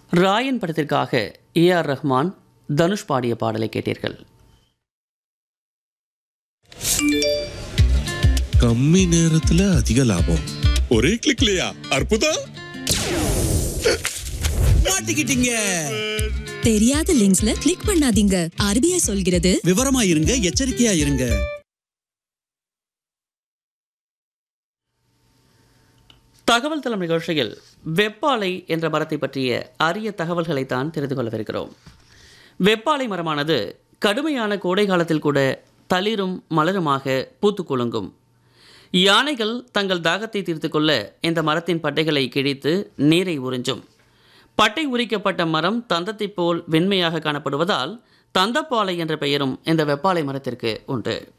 ராயன் படத்திற்காக A R Rahman Dhanush பாடிய பாடலை கேட்டீர்கள் கம்மி நேரத்துல அதிக லாபம் ஒரே கிளிக்லயா அற்புதம் மாட்டிக்கிட்டீங்க தெரியாத லிங்க்ஸ்ல கிளிக் பண்ணாதீங்க ஆர்பிஐ சொல்கிறது விவரமா இருங்க எச்சரிக்கையா இருங்க தகவல் தளம் நிகழ்ச்சியில் வெப்பாலை என்ற மரத்தை பற்றிய அரிய தகவல்களை தான் தெரிந்து கொள்ளவிருக்கிறோம் வெப்பாலை மரமானது கடுமையான கோடை காலத்தில் கூட தளிரும் மலருமாக பூத்து குலுங்கும் யானைகள் தங்கள் தாகத்தை தீர்த்து கொள்ள இந்த மரத்தின் பட்டைகளை கிழித்து நீரை உறிஞ்சும் பட்டை உரிக்கப்பட்ட மரம் தந்தத்தைப் போல் வெண்மையாக காணப்படுவதால் தந்தப்பாலை என்ற பெயரும் இந்த வெப்பாலை மரத்திற்கு உண்டு